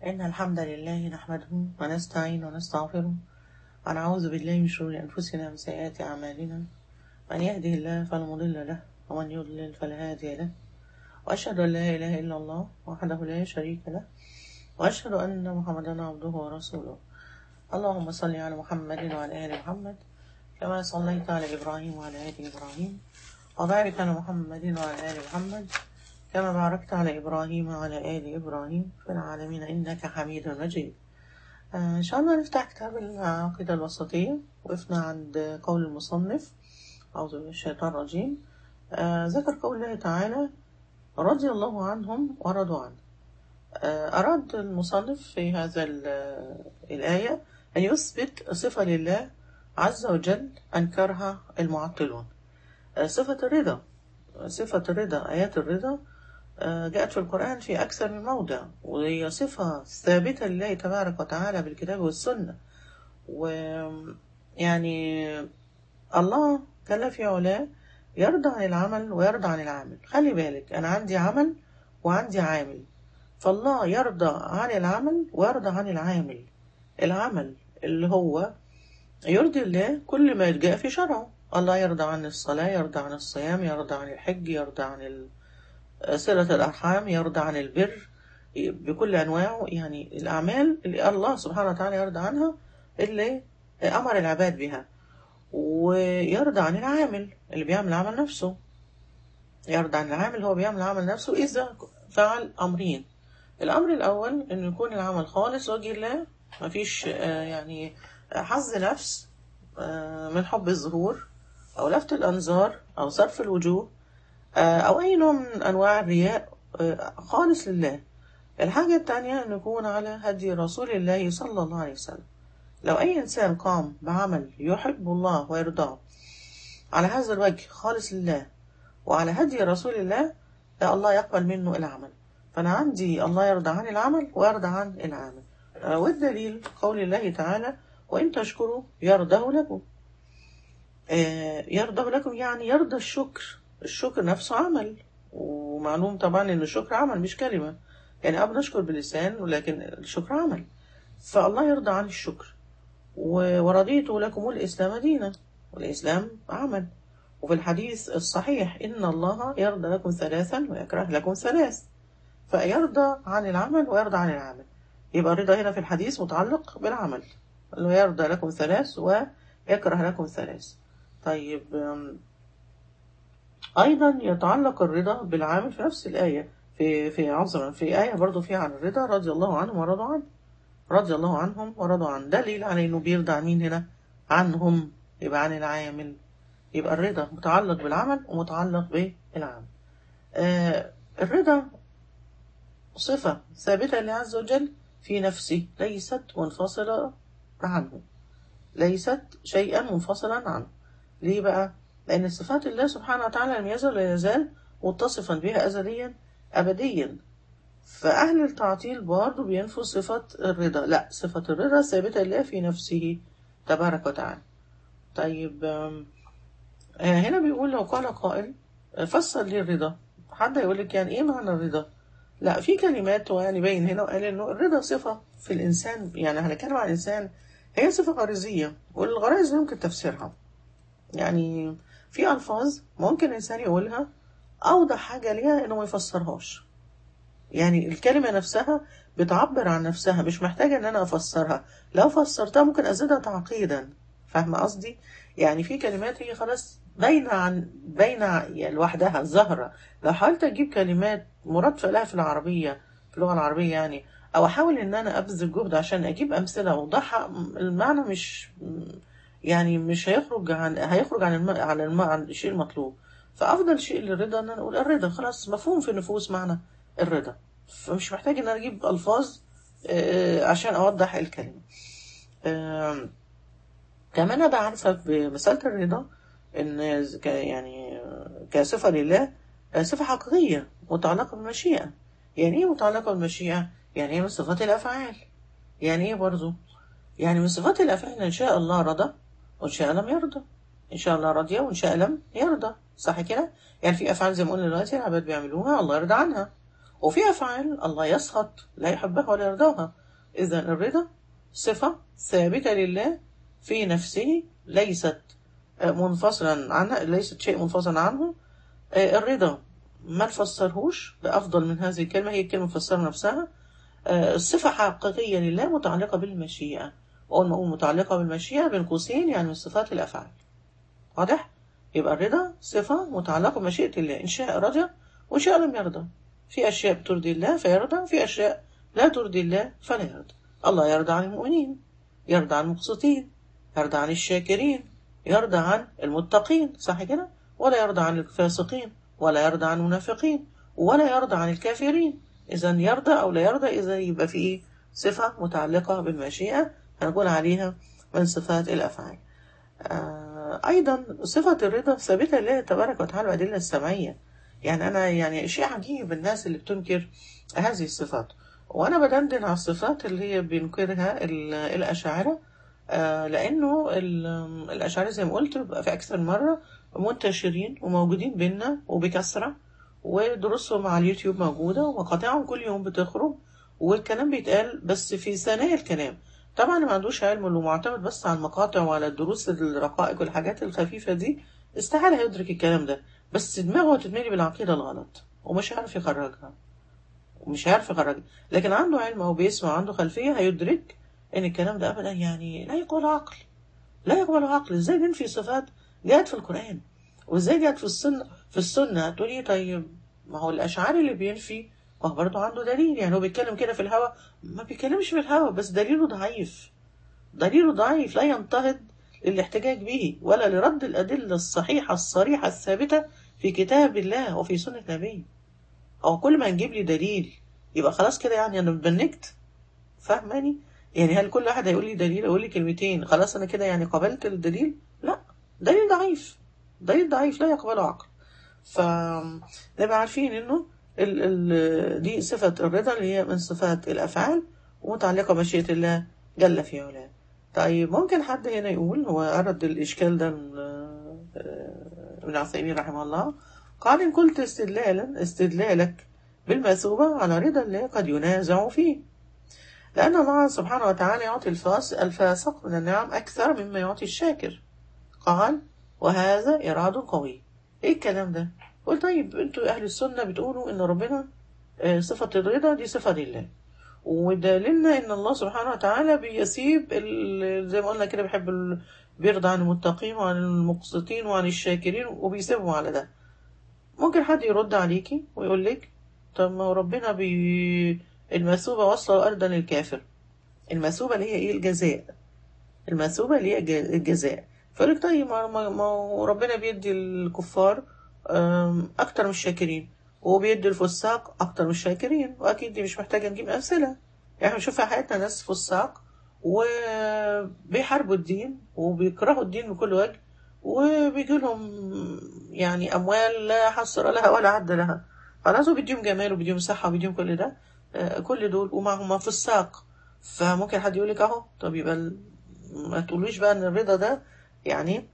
إن الحمد لله نحمده ونستعين ونستغفره ونعوذ بالله من شرور أنفسنا ومن سيئات أعمالنا من يهده الله فلا مضل له ومن يضلل فلا هادي له وأشهد أن لا إله إلا الله وحده لا شريك له وأشهد أن محمدا عبده ورسوله اللهم صل على محمد وعلى آل محمد كما صليت على إبراهيم وعلى آل إبراهيم وبارك على محمد وعلى آل محمد كما باركت على إبراهيم وعلى آل إبراهيم في العالمين إنك حميد مجيد آه، إن شاء الله نفتح كتاب العقيدة الوسطية وقفنا عند قول المصنف أعوذ بالله من الشيطان الرجيم آه، ذكر قول الله تعالى رضي الله عنهم ورضوا عنه آه، أراد المصنف في هذا ال- الآية أن يثبت صفة لله عز وجل أنكرها المعطلون آه، صفة الرضا صفة الرضا آيات الرضا آه، جاءت في القرآن في أكثر من موضع وهي صفة ثابتة لله تبارك وتعالى بالكتاب والسنة ويعني الله جل في علاه يرضى عن العمل ويرضى عن العامل خلي بالك أنا عندي عمل وعندي عامل فالله يرضى عن العمل ويرضى عن العامل العمل اللي هو يرضي الله كل ما جاء في شرعه الله يرضى عن الصلاة يرضى عن الصيام يرضى عن الحج يرضى عن ال- صلة الأرحام يرضى عن البر بكل أنواعه يعني الأعمال اللي الله سبحانه وتعالى يرضى عنها اللي أمر العباد بها ويرضى عن العامل اللي بيعمل عمل نفسه يرضى عن العامل هو بيعمل عمل نفسه إذا فعل أمرين الأمر الأول إنه يكون العمل خالص وجه الله مفيش آه، يعني حظ نفس آه، من حب الظهور أو لفت الأنظار أو صرف الوجوه آه، أو أي نوع من أنواع الرياء آه، خالص لله الحاجة التانية أن يكون على هدي رسول الله صلى الله عليه وسلم لو أي إنسان قام بعمل يحب الله ويرضاه على هذا الوجه خالص لله وعلى هدي رسول الله آه، الله يقبل منه العمل فأنا عندي الله يرضى عن العمل ويرضى عن العامل آه، والدليل قول الله تعالى وإن تشكروا يرضه لكم آه، يرضى لكم يعني يرضى الشكر الشكر نفسه عمل ومعلوم طبعا ان الشكر عمل مش كلمة يعني اه بنشكر باللسان ولكن الشكر عمل فالله يرضى عن الشكر و- ورضيت لكم الإسلام دينا والإسلام عمل وفي الحديث الصحيح إن الله يرضى لكم ثلاثا ويكره لكم ثلاث فيرضى عن العمل ويرضى عن العمل يبقى الرضا هنا في الحديث متعلق بالعمل اللي هو يرضى لكم ثلاث ويكره لكم ثلاث طيب أم، أيضا يتعلق الرضا بالعامل في نفس الآية في في عذرا في آية برضو فيها عن الرضا رضي الله عنهم ورضوا عنه رضي الله عنهم ورضوا عنه دليل على إنه بيرضى عن مين هنا عنهم يبقى عن العامل يبقى الرضا متعلق بالعمل ومتعلق بالعمل آه الرضا صفة ثابتة لله عز وجل في نفسه ليست منفصلة عنه ليست شيئا منفصلا عنه ليه بقى؟ لأن صفات الله سبحانه وتعالى لم يزل ولا يزال متصفا بها أزليا أبديا فأهل التعطيل برضه بينفوا صفة الرضا لا صفة الرضا ثابتة لله في نفسه تبارك وتعالى طيب آم، آه، هنا بيقول لو قال قائل آه، فسر لي الرضا حد يقول لك يعني ايه معنى الرضا لا في كلمات هو يعني باين هنا وقال انه الرضا صفة في الانسان يعني هنتكلم عن الانسان هي صفة غريزية والغرائز يمكن تفسيرها يعني في ألفاظ ممكن الإنسان يقولها أوضح حاجة ليها إنه ما يفسرهاش يعني الكلمة نفسها بتعبر عن نفسها مش محتاجة إن أنا أفسرها لو فسرتها ممكن أزيدها تعقيدا فاهمة قصدي؟ يعني في كلمات هي خلاص باينة عن باينة يعني لوحدها ظاهرة لو حاولت أجيب كلمات مرادفة لها في العربية في اللغة العربية يعني أو أحاول إن أنا أبذل جهد عشان أجيب أمثلة أوضحها المعنى مش يعني مش هيخرج عن هيخرج عن الم... عن, الم... عن الشيء المطلوب فافضل شيء للرضا ان انا اقول الرضا خلاص مفهوم في النفوس معنى الرضا فمش محتاج ان انا اجيب الفاظ آه، عشان اوضح الكلمه آم، كمان انا عارفه بمساله الرضا ان ك- يعني آه، كصفه لله آه، صفه حقيقيه متعلقه بالمشيئه يعني ايه متعلقه بالمشيئه يعني ايه من صفات الافعال يعني ايه برضو يعني من صفات الافعال ان شاء الله رضى وان شاء لم يرضى ان شاء الله رضي وان شاء لم يرضى صح كده يعني في افعال زي ما قلنا دلوقتي العباد بيعملوها الله يرضى عنها وفي أفعال الله يسخط لا يحبها ولا يرضاها إذا الرضا صفة ثابتة لله في نفسه ليست منفصلا عنها ليست شيء منفصل عنه آه، الرضا ما نفسرهوش بأفضل من هذه الكلمة هي الكلمة مفسرة نفسها آه، الصفة حقيقية لله متعلقة بالمشيئة وأول ما أقول متعلقة بالمشيئة بين قوسين يعني من صفات الأفعال واضح؟ يبقى الرضا صفة متعلقة بمشيئة الله إن شاء رضى وإن شاء لم يرضى في أشياء بترضي الله فيرضى في أشياء لا ترضي الله فلا يرضى الله يرضى عن المؤمنين يرضى عن المقسطين يرضى عن الشاكرين يرضى عن المتقين صح كده ولا يرضى عن الفاسقين ولا يرضى عن المنافقين ولا يرضى عن الكافرين إذا يرضى أو لا يرضى إذا يبقى فيه صفة متعلقة بالمشيئة هنقول عليها من صفات الأفعال آه، أيضا صفة الرضا ثابتة لله تبارك وتعالى بأدلة السمعية يعني أنا يعني شيء عجيب الناس اللي بتنكر هذه الصفات وأنا بدندن على الصفات اللي هي بينكرها ال- الأشاعرة آه، لأنه ال- الأشاعرة زي ما قلت بيبقى في أكثر مرة منتشرين وموجودين بينا وبكثرة ودروسهم على اليوتيوب موجودة ومقاطعهم كل يوم بتخرج والكلام بيتقال بس في ثنايا الكلام طبعا اللي ما عندوش علم واللي معتمد بس على المقاطع وعلى الدروس الرقائق والحاجات الخفيفة دي استحالة هيدرك الكلام ده بس دماغه تتملي بالعقيدة الغلط ومش عارف يخرجها ومش عارف يخرجها لكن عنده علم او بيسمع عنده خلفية هيدرك ان الكلام ده ابدا يعني لا يقبل عقل لا يقبل عقل ازاي ننفي صفات جاءت في القرآن وازاي جاءت في السنة في السنة هتقولي طيب ما هو الأشعار اللي بينفي ما هو برضه عنده دليل يعني هو بيتكلم كده في الهوا ما بيتكلمش في الهوا بس دليله ضعيف دليله ضعيف لا ينتهض للاحتجاج به ولا لرد الأدلة الصحيحة الصريحة الثابتة في كتاب الله وفي سنة نبيه أو كل ما نجيب لي دليل يبقى خلاص كده يعني أنا اتبنكت فاهماني يعني هل كل واحد هيقول لي دليل يقول لي كلمتين خلاص أنا كده يعني قبلت الدليل لا دليل ضعيف دليل ضعيف لا يقبله عقل فنبقى عارفين انه ال ال دي صفة الرضا اللي هي من صفات الأفعال ومتعلقة بمشيئة الله جل في علاه طيب ممكن حد هنا يقول هو أرد الإشكال ده من آه، ابن عثيمين رحمه الله قال إن قلت استدلالا استدلالك بالمثوبة على رضا الله قد ينازع فيه لأن الله سبحانه وتعالى يعطي الفاس الفاسق من النعم أكثر مما يعطي الشاكر قال وهذا إراد قوي إيه الكلام ده؟ قلت طيب أنتوا أهل السنة بتقولوا إن ربنا آه، صفة الرضا دي صفة لله ودليلنا إن الله سبحانه وتعالى بيسيب ال- زي ما قلنا كده بيحب ال- بيرضى عن المتقين وعن المقسطين وعن الشاكرين وبيسيبهم على ده ممكن حد يرد عليكي ويقول لك طب ما هو ربنا بي المثوبة وصل أرضا للكافر المثوبة اللي هي إيه الجزاء المثوبة اللي هي الج- الجزاء فقال لك طيب ما ما- ما هو ربنا بيدي الكفار أم، أكتر من الشاكرين وبيدي الفساق أكتر من الشاكرين وأكيد دي مش محتاجة نجيب أمثلة يعني احنا بنشوف في حياتنا ناس فساق وبيحاربوا الدين وبيكرهوا الدين بكل وجه وبيجي لهم يعني أموال لا حصر لها ولا عد لها خلاص وبيديهم جمال وبيديهم صحة وبيديهم كل ده آه، كل دول ومعهم فساق فممكن حد يقول لك أهو طب يبقى ال- ما تقولوش بقى إن الرضا ده يعني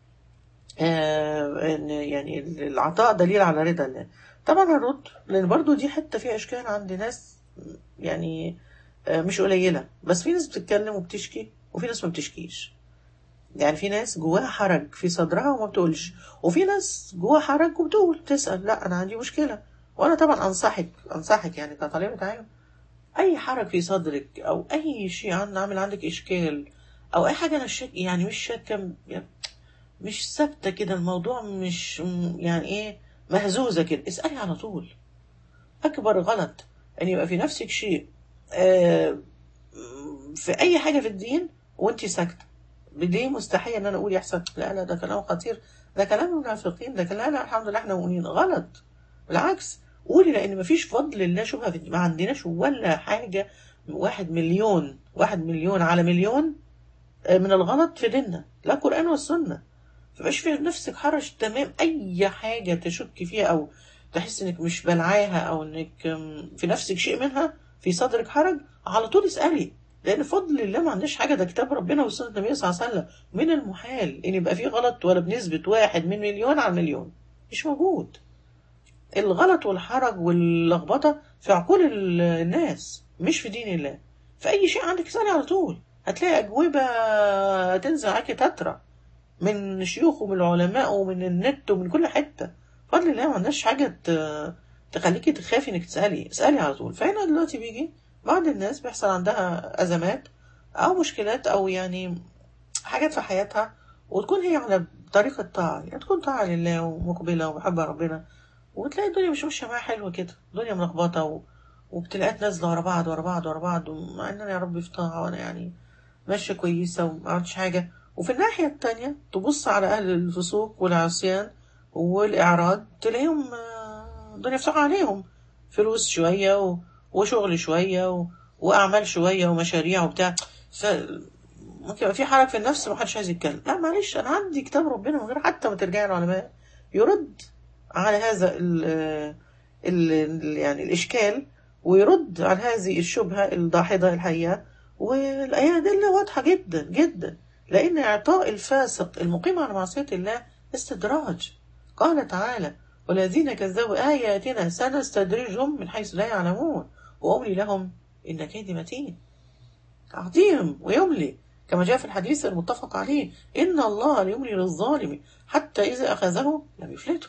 آه إن يعني العطاء دليل على رضا الله طبعا هنرد لأن برضو دي حتة فيها إشكال عند ناس يعني آه مش قليلة بس في ناس بتتكلم وبتشكي وفي ناس ما بتشكيش يعني في ناس جواها حرج في صدرها وما بتقولش وفي ناس جواها حرج وبتقول تسأل لا أنا عندي مشكلة وأنا طبعا أنصحك أنصحك يعني كطالبة علم أي حرج في صدرك أو أي شيء عن- عامل عندك إشكال أو أي حاجة أنا شك يعني مش شاكة يعني مش ثابتة كده الموضوع مش م- يعني إيه مهزوزة كده اسألي على طول أكبر غلط أن يبقى في نفسك شيء آه، م- في أي حاجة في الدين وأنت ساكتة ليه مستحيل ان انا اقول يحصل لا لا ده كلام خطير ده كلام المنافقين ده كلام لا لا الحمد لله احنا مؤمنين غلط بالعكس قولي لان مفيش فضل الله شبهه في الدين. ما عندناش ولا حاجه واحد مليون واحد مليون على مليون آه، من الغلط في ديننا لا القران والسنه فمش في نفسك حرج تمام اي حاجه تشك فيها او تحس انك مش بلعاها او انك آم، في نفسك شيء منها في صدرك حرج على طول اسالي لان فضل الله ما عندناش حاجه ده كتاب ربنا وسنه النبي صلى الله عليه وسلم من المحال ان يبقى فيه غلط ولا بنسبه واحد من مليون على مليون مش موجود الغلط والحرج واللخبطة في عقول ال- الناس مش في دين الله في أي شيء عندك اسألي على طول هتلاقي أجوبة تنزل عليكي تترى من شيوخ ومن العلماء ومن النت ومن كل حتة بفضل الله ما عندناش حاجة ت- تخليكي تخافي انك تسألي اسألي على طول فهنا دلوقتي بيجي بعض الناس بيحصل عندها أزمات أو مشكلات أو يعني حاجات في حياتها وتكون هي على طريقة طاعة يعني تكون طاعة لله ومقبلة ومحبة ربنا وتلاقي الدنيا مش ماشية معاها حلوة كده الدنيا ملخبطة و... وابتلاءات نازلة ورا بعض ورا بعض ورا بعض مع ان انا يا رب في طاعة وانا يعني ماشية كويسة وما عملتش حاجة وفي الناحية التانية تبص على أهل الفسوق والعصيان والإعراض تلاقيهم آه، الدنيا فتحة عليهم فلوس شوية و... وشغل شوية و... وأعمال شوية ومشاريع وبتاع ف... ممكن يبقى في حرج في النفس محدش عايز يتكلم لا معلش أنا عندي كتاب ربنا من غير حتى ما ترجعي العلماء يرد على هذا ال... ال... ال... يعني الإشكال ويرد على هذه الشبهة الداحضة الحقيقة والآيات دي واضحة جدا جدا لأن إعطاء الفاسق المقيم على معصية الله استدراج قال تعالى والذين كذبوا آياتنا سنستدرجهم من حيث لا يعلمون وأملي لهم إن كيدي متين عظيم ويملي كما جاء في الحديث المتفق عليه إن الله ليملي للظالم حتى إذا أخذه لم يفلته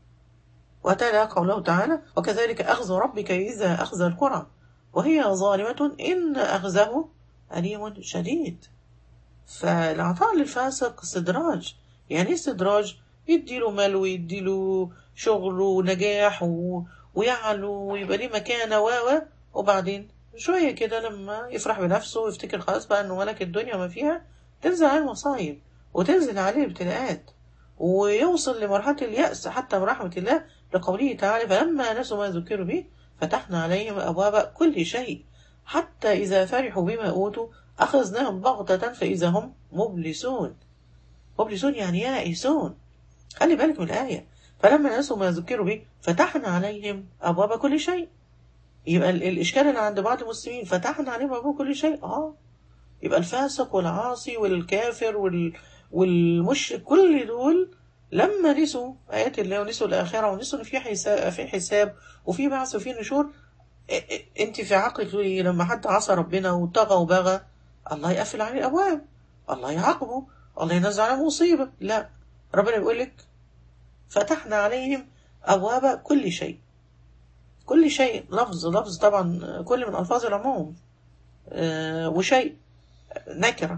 وتلا قوله تعالى وكذلك أخذ ربك إذا أخذ القرى وهي ظالمة إن أخذه أليم شديد فالعطاء للفاسق استدراج يعني إيه استدراج يديله مال ويديله شغل ونجاح و... ويعلو ويبقى ليه مكانة و و وبعدين شوية كده لما يفرح بنفسه ويفتكر خلاص بقى إنه ملك الدنيا ما فيها تنزل عليه المصايب وتنزل عليه الابتلاءات ويوصل لمرحلة اليأس حتى من رحمة الله لقوله تعالى فلما نسوا ما ذكروا به فتحنا عليهم أبواب كل شيء حتى إذا فرحوا بما أوتوا أخذناهم بغتة فإذا هم مبلسون مبلسون يعني يائسون خلي بالك من الآية فلما نسوا ما ذكروا به فتحنا عليهم أبواب كل شيء يبقى ال- الإشكال اللي عند بعض المسلمين فتحنا عليهم أبواب كل شيء آه يبقى الفاسق والعاصي والكافر وال... والمشرك كل دول لما نسوا آيات الله ونسوا الآخرة ونسوا إن في حساب في حساب وفي بعث وفي نشور إ- إ- أنت في عقلك تقولي لما حد عصى ربنا وطغى وبغى الله يقفل عليه الأبواب الله يعاقبه الله ينزل عليه مصيبة لا ربنا بيقول لك فتحنا عليهم أبواب كل شيء كل شيء لفظ لفظ طبعا كل من ألفاظ العموم آه، وشيء نكرة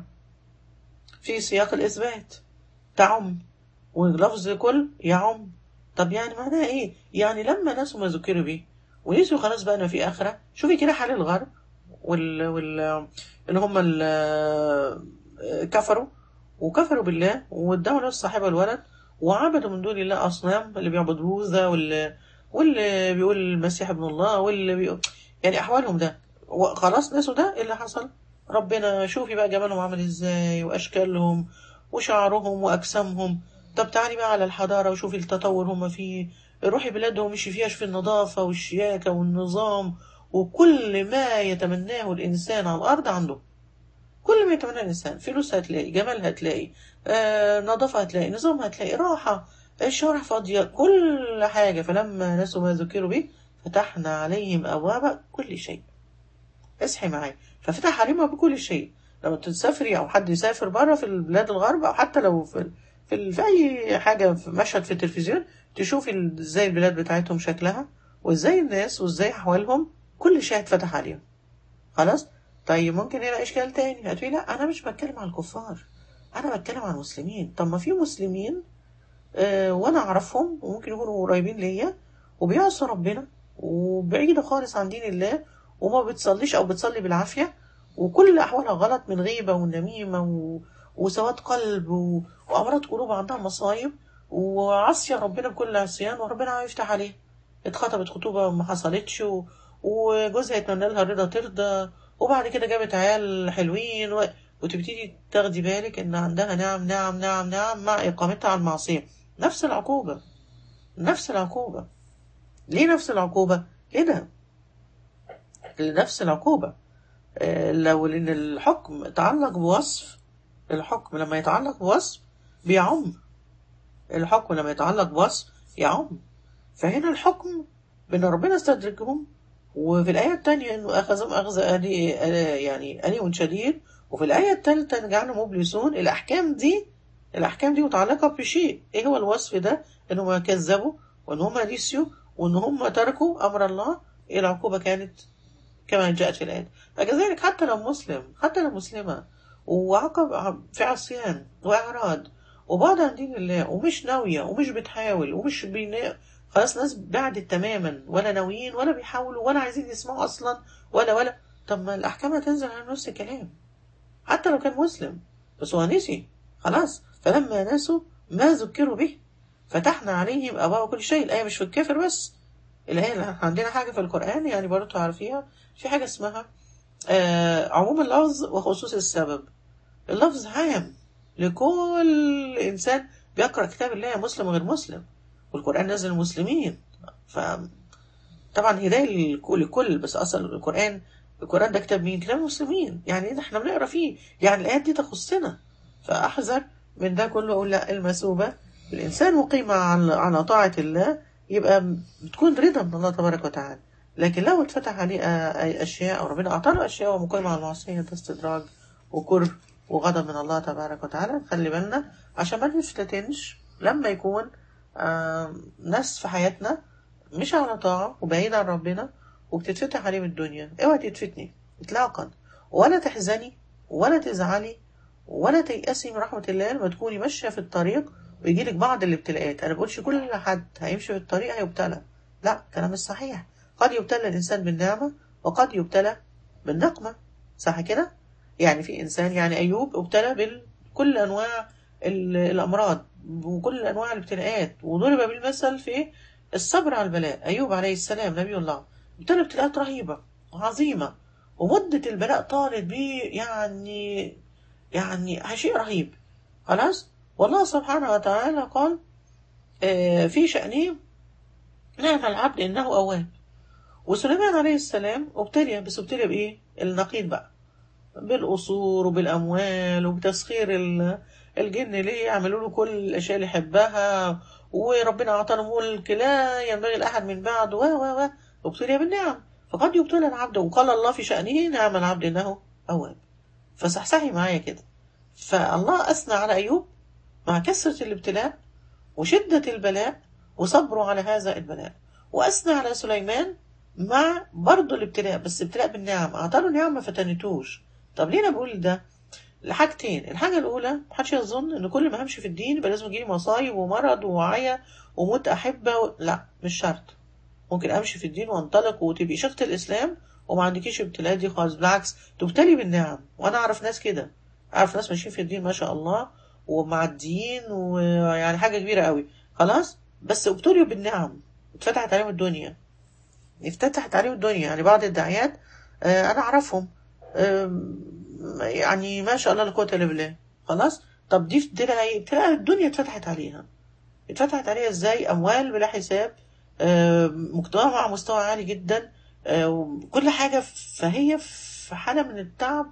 في سياق الإثبات تعم ولفظ كل يعم طب يعني معناها إيه؟ يعني لما نسوا ما ذكروا به ونسوا خلاص بقى إن في آخرة شوفي كده حال الغرب وال, وال... اللي هم ال... كفروا وكفروا بالله وادعوا نفس صاحب الولد وعبدوا من دون الله أصنام اللي بيعبد بوذا واللي واللي بيقول المسيح ابن الله واللي بيقول يعني أحوالهم ده وخلاص نسوا ده إيه اللي حصل ربنا شوفي بقى جمالهم عامل ازاي وأشكالهم وشعرهم وأجسامهم طب تعالي بقى على الحضارة وشوفي التطور هم فيه روحي بلادهم مش فيها في النظافة والشياكة والنظام وكل ما يتمناه الإنسان على الأرض عنده كل ما يتمناه الإنسان فلوس هتلاقي جمال هتلاقي آه نظافة هتلاقي نظام هتلاقي راحة الشوارع فاضية كل حاجة فلما نسوا ما ذكروا به فتحنا عليهم أبواب كل شيء اصحي معايا ففتح عليهم أبواب كل شيء لما تسافري أو حد يسافر بره في البلاد الغرب أو حتى لو في في, ال- في أي حاجة في مشهد في التلفزيون تشوفي ال- ازاي البلاد بتاعتهم شكلها وازاي الناس وازاي أحوالهم كل شيء اتفتح عليهم خلاص طيب ممكن هنا إشكال تاني هتقولي لا أنا مش بتكلم عن الكفار أنا بتكلم عن المسلمين طب ما في مسلمين آه، وانا اعرفهم وممكن يكونوا قريبين ليا وبيعصوا ربنا وبعيدة خالص عن دين الله وما بتصليش او بتصلي بالعافية وكل احوالها غلط من غيبة والنميمة و... وسواد قلب و... وامراض قلوب عندها مصايب وعصية ربنا بكل عصيان وربنا هيفتح عليها اتخطبت خطوبة ما حصلتش و... وجوزها يتمنى لها رضا ترضى وبعد كده جابت عيال حلوين و... وتبتدي تاخدي بالك ان عندها نعم نعم نعم نعم مع اقامتها على المعصية نفس العقوبة نفس العقوبة ليه نفس العقوبة كده نفس العقوبة آه، لو لأن الحكم تعلق بوصف الحكم لما يتعلق بوصف بيعم الحكم لما يتعلق بوصف يعم فهنا الحكم بأن ربنا استدرجهم وفي الآية الثانية أنه أخذهم أخذ ألي يعني أليم شديد وفي الآية الثالثة أن جعلهم مبلسون الأحكام دي الأحكام دي متعلقة بشيء إيه هو الوصف ده؟ إنهم كذبوا وإن هم نسيوا وإن هم تركوا أمر الله إيه العقوبة كانت كما جاءت في الآية فكذلك حتى لو مسلم حتى لو مسلمة وعقب في عصيان وإعراض وبعد عن دين الله ومش ناوية ومش بتحاول ومش بينا خلاص ناس بعدت تماما ولا ناويين ولا بيحاولوا ولا عايزين يسمعوا أصلا ولا ولا طب ما الأحكام هتنزل على نفس الكلام حتى لو كان مسلم بس هو نسي خلاص فلما نسوا ما ذكروا به فتحنا عليهم أبواب كل شيء الآية مش في الكافر بس الآية عندنا حاجة في القرآن يعني برضه تعرفيها في حاجة اسمها آه عموم اللفظ وخصوص السبب اللفظ عام لكل إنسان بيقرأ كتاب الله مسلم وغير مسلم والقرآن نزل المسلمين ف طبعا هداية للكل بس أصلا القرآن القرآن ده كتاب مين؟ كتاب المسلمين يعني احنا بنقرا فيه يعني الآيات دي تخصنا فأحذر من ده كله أقول لا المثوبة الإنسان مقيم على على طاعة الله يبقى بتكون رضا من الله تبارك وتعالى لكن لو اتفتح عليه أشياء أو ربنا أعطاه أشياء ومقيم على المعصية ده استدراج وكره وغضب من الله تبارك وتعالى خلي بالنا عشان ما نفتتنش لما يكون ناس في حياتنا مش على طاعة وبعيد عن ربنا وبتتفتح عليه من الدنيا اوعي تتفتني اطلاقا ولا تحزني ولا تزعلي ولا تيأسي من رحمة الله لما تكوني ماشية في الطريق ويجي لك بعض الابتلاءات انا بقولش كل حد هيمشي في الطريق هيبتلى لا كلام مش صحيح قد يبتلى الانسان بالنعمة وقد يبتلى بالنقمة صح كده يعني في انسان يعني ايوب ابتلى بكل انواع الامراض وكل انواع الابتلاءات وضرب بالمثل في الصبر على البلاء ايوب عليه السلام نبي الله ابتلى ابتلاءات رهيبة عظيمة ومدة البلاء طالت بيه يعني يعني شيء رهيب خلاص والله سبحانه وتعالى قال آه في شأنه نعم العبد إنه أواب وسليمان عليه السلام ابتلي بس ابتلي بإيه النقيض بقى بالقصور وبالأموال وبتسخير الجن ليه يعملوا له كل الأشياء اللي يحبها وربنا أعطانا ملك لا ينبغي لأحد من بعد و و و ابتلي بالنعم فقد يبتلى العبد وقال الله في شأنه نعم العبد إنه أواب فصحصحي معايا كده فالله أثنى على أيوب مع كثرة الابتلاء وشدة البلاء وصبره على هذا البلاء وأثنى على سليمان مع برضه الابتلاء بس ابتلاء بالنعم أعطاله نعم ما فتنتوش طب ليه أنا بقول ده لحاجتين الحاجة الأولى محدش يظن إن كل ما همشي في الدين يبقى لازم يجيلي مصايب ومرض ووعية وموت أحبة و... لا مش شرط ممكن أمشي في الدين وانطلق وتبقي شيخة الإسلام وما عندكيش ابتلاءات دي خالص بالعكس تبتلي بالنعم وأنا أعرف ناس كده أعرف ناس ماشيين في الدين ما شاء الله ومعديين ويعني حاجة كبيرة قوي خلاص بس ابتلوا بالنعم اتفتحت عليهم الدنيا افتتحت عليهم الدنيا يعني بعض الداعيات آه أنا أعرفهم آه يعني ما شاء الله لا قوة إلا بالله خلاص طب دي ابتلاء ايه؟ ابتلاء الدنيا اتفتحت عليها اتفتحت عليها ازاي؟ أموال بلا حساب آه مجتمع مستوى عالي جدا آه كل حاجة فهي في حالة من التعب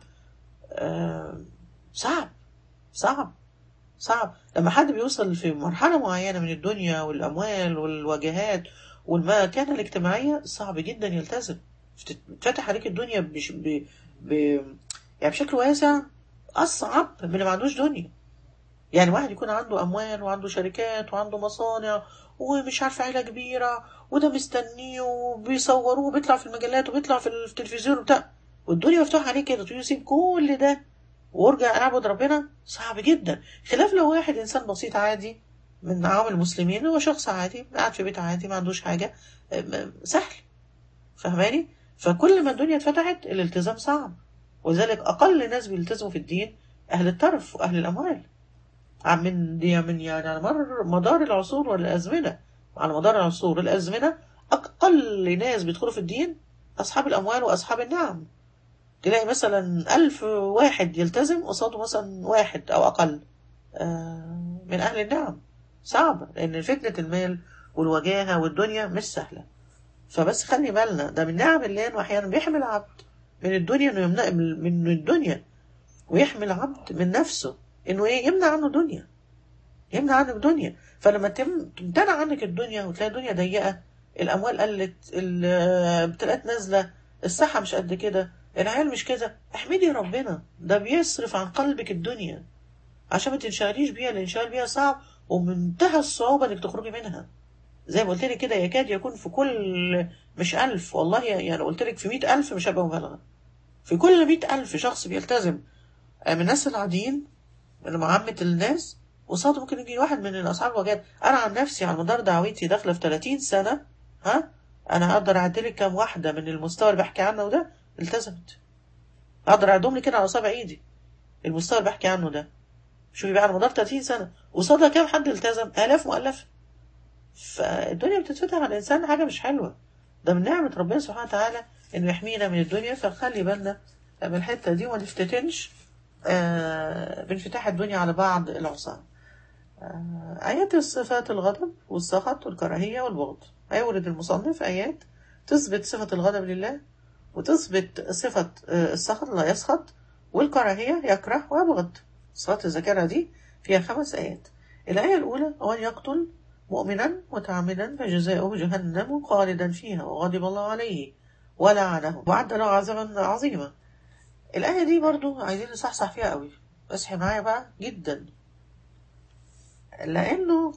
آه صعب صعب صعب لما حد بيوصل في مرحلة معينة من الدنيا والأموال والواجهات والمكانة الاجتماعية صعب جدا يلتزم تفتح عليك الدنيا بش ب... ب... يعني بشكل واسع أصعب من اللي ما عندوش دنيا يعني واحد يكون عنده أموال وعنده شركات وعنده مصانع ومش عارف عيلة كبيرة وده مستنيه وبيصوروه وبيطلع في المجلات وبيطلع في التلفزيون وبتاع والدنيا مفتوحة عليه كده يسيب كل ده وارجع اعبد ربنا صعب جدا خلاف لو واحد انسان بسيط عادي من عوام المسلمين هو شخص عادي قاعد في بيت عادي ما عندوش حاجة سهل فهماني فكل ما الدنيا اتفتحت الالتزام صعب وذلك اقل ناس بيلتزموا في الدين اهل الترف واهل الاموال من دي من يعني على مر مدار العصور والازمنه على مدار العصور والازمنه اقل ناس بيدخلوا في الدين اصحاب الاموال واصحاب النعم تلاقي مثلا ألف واحد يلتزم قصاده مثلا واحد أو أقل من أهل النعم صعبة لأن فتنة المال والوجاهة والدنيا مش سهلة فبس خلي بالنا ده من نعم الله إنه أحيانا بيحمي العبد من الدنيا إنه يمنع من الدنيا ويحمي العبد من نفسه إنه إيه يمنع عنه دنيا يمنع عنك دنيا فلما تم تمتنع عنك الدنيا وتلاقي الدنيا ضيقه الاموال قلت الابتلاءات نازله الصحه مش قد كده العيال مش كده احمدي ربنا ده بيصرف عن قلبك الدنيا عشان ما تنشغليش بيها الانشغال بيها صعب ومنتهى الصعوبه انك تخرجي منها زي ما قلت لك كده يكاد يكون في كل مش ألف والله يعني قلت لك في مئة ألف مش هبقى مبالغة في كل مئة ألف شخص بيلتزم من الناس العاديين من عامة الناس وصاد ممكن يجي واحد من الأصحاب الوجاد أنا عن نفسي على مدار دعوتي داخلة في 30 سنة ها أنا هقدر أعدلك كام واحدة من المستوى اللي بحكي عنه ده التزمت أقدر أعدهم لك كده على أصابع إيدي المستوى اللي بحكي عنه ده شوفي بقى على مدار 30 سنة وصادها كام حد التزم آلاف مؤلفة فالدنيا بتتفتح على الإنسان حاجة مش حلوة ده من نعمة ربنا سبحانه وتعالى إنه يحمينا من الدنيا فنخلي بالنا من الحتة دي وما نفتتنش آه بانفتاح الدنيا على بعض العصاة آه آيات صفات الغضب والسخط والكراهية والبغض هيورد المصنف آيات تثبت صفة الغضب لله وتثبت صفة آه السخط لا يسخط والكراهية يكره ويبغض صفات الذاكرة دي فيها خمس آيات الآية الأولى وأن يقتل مؤمنا متعمدا فجزاؤه جهنم خالدا فيها وغضب الله عليه ولعنه وعد له عذابا عظيما الآية دي برضو عايزين نصحصح فيها قوي اصحي معايا بقى جدا لأنه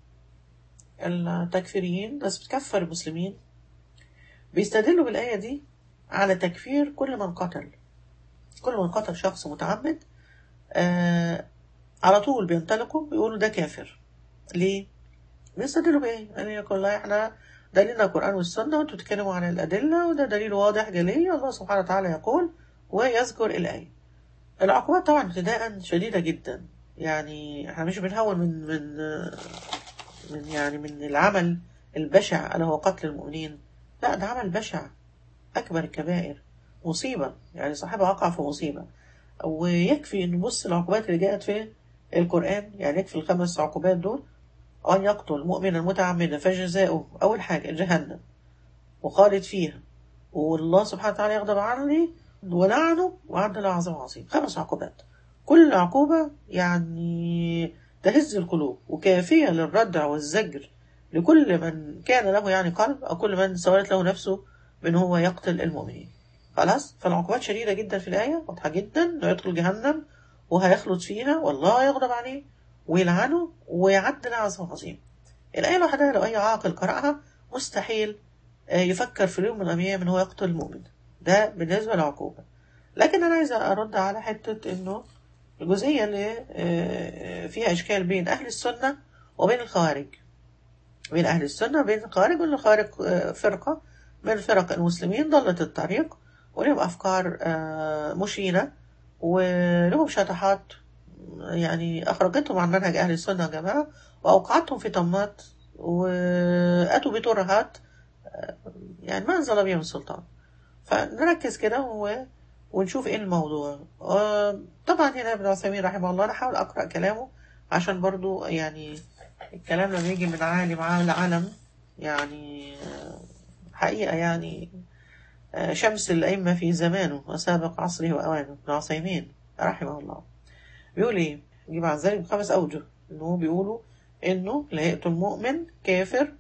التكفيريين ناس بتكفر المسلمين بيستدلوا بالآية دي على تكفير كل من قتل كل من قتل شخص متعمد آه على طول بينطلقوا بيقولوا ده كافر ليه؟ بيستدلوا بإيه؟ يعني يقول الله احنا دليلنا القرآن والسنة وانتوا بتتكلموا عن الأدلة وده دليل واضح جلي الله سبحانه وتعالى يقول ويذكر الآية العقوبات طبعا ابتداء شديدة جدا يعني احنا مش بنهون من من من يعني من العمل البشع ألا هو قتل المؤمنين لا ده عمل بشع أكبر الكبائر مصيبة يعني صاحبها وقع في مصيبة ويكفي ان نبص العقوبات اللي جاءت في القرآن يعني يكفي الخمس عقوبات دول أن يقتل مؤمنا متعمدا فجزاؤه أول حاجة جهنم وخالد فيها والله سبحانه وتعالى يغضب عليه ولعنه وعد له عذاب عظيم خمس عقوبات كل عقوبة يعني تهز القلوب وكافية للردع والزجر لكل من كان له يعني قلب أو كل من سولت له نفسه من هو يقتل المؤمنين خلاص فالعقوبات شديدة جدا في الآية واضحة جدا إنه يدخل جهنم وهيخلد فيها والله يغضب عليه ويلعنه ويعد له عذاب عظيم الآية لوحدها لو أي عاقل قرأها مستحيل يفكر في اليوم من الأيام إن هو يقتل المؤمن ده بالنسبة للعقوبة لكن أنا عايزة أرد على حتة إنه الجزئية اللي فيها إشكال بين أهل السنة وبين الخوارج بين أهل السنة وبين الخوارج وإن الخوارج فرقة من فرق المسلمين ضلت الطريق ولهم أفكار مشينة ولهم شطحات يعني أخرجتهم عن منهج أهل السنة يا جماعة وأوقعتهم في طمات وأتوا بترهات يعني ما أنزل بهم السلطان فنركز كده و... ونشوف ايه الموضوع طبعا هنا ابن عثيمين رحمه الله انا حاول اقرا كلامه عشان برضو يعني الكلام لما يجي من عالم على علم يعني حقيقه يعني شمس الائمه في زمانه وسابق عصره واوانه ابن عثيمين رحمه الله بيقول ايه يجيب عن ذلك بخمس اوجه انه بيقولوا انه لا يقتل مؤمن كافر